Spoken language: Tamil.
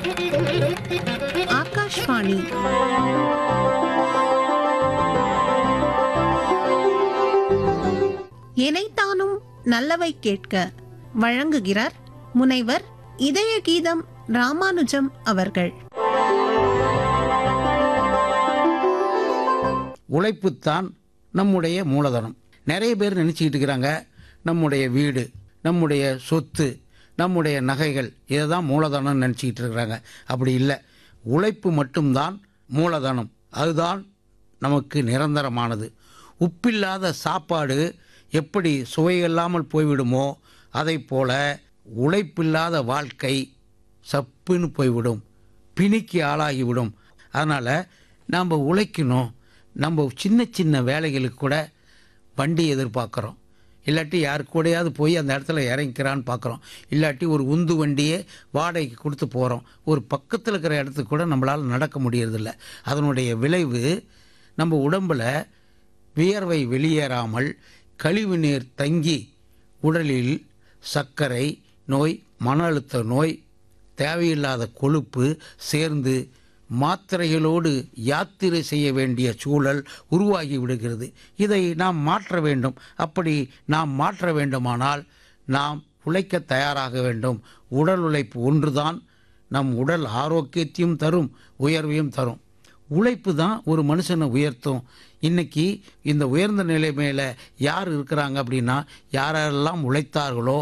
ஆகாஷ்வாணி இணைத்தானும் நல்லவை கேட்க வழங்குகிறார் முனைவர் இதய கீதம் ராமானுஜம் அவர்கள் உழைப்புத்தான் நம்முடைய மூலதனம் நிறைய பேர் நினச்சிக்கிட்டு இருக்கிறாங்க நம்முடைய வீடு நம்முடைய சொத்து நம்முடைய நகைகள் இதை தான் மூலதனம்னு நினச்சிக்கிட்டு இருக்கிறாங்க அப்படி இல்லை உழைப்பு மட்டும்தான் மூலதனம் அதுதான் நமக்கு நிரந்தரமானது உப்பில்லாத சாப்பாடு எப்படி சுவையில்லாமல் போய்விடுமோ அதைப் போல உழைப்பில்லாத வாழ்க்கை சப்புன்னு போய்விடும் பிணிக்கு ஆளாகிவிடும் அதனால் நாம் உழைக்கணும் நம்ம சின்ன சின்ன வேலைகளுக்கு கூட வண்டி எதிர்பார்க்குறோம் இல்லாட்டி யாரு கூடயாவது போய் அந்த இடத்துல இறங்கிக்கிறான்னு பார்க்குறோம் இல்லாட்டி ஒரு உந்து வண்டியே வாடகைக்கு கொடுத்து போகிறோம் ஒரு பக்கத்தில் இருக்கிற இடத்துக்கு கூட நம்மளால் நடக்க முடியறதில்ல அதனுடைய விளைவு நம்ம உடம்பில் வியர்வை வெளியேறாமல் கழிவு நீர் தங்கி உடலில் சர்க்கரை நோய் மன அழுத்த நோய் தேவையில்லாத கொழுப்பு சேர்ந்து மாத்திரைகளோடு யாத்திரை செய்ய வேண்டிய சூழல் உருவாகி விடுகிறது இதை நாம் மாற்ற வேண்டும் அப்படி நாம் மாற்ற வேண்டுமானால் நாம் உழைக்க தயாராக வேண்டும் உடல் உழைப்பு ஒன்றுதான் நம் உடல் ஆரோக்கியத்தையும் தரும் உயர்வையும் தரும் உழைப்பு தான் ஒரு மனுஷனை உயர்த்தும் இன்னைக்கு இந்த உயர்ந்த நிலை மேலே யார் இருக்கிறாங்க அப்படின்னா யாரெல்லாம் உழைத்தார்களோ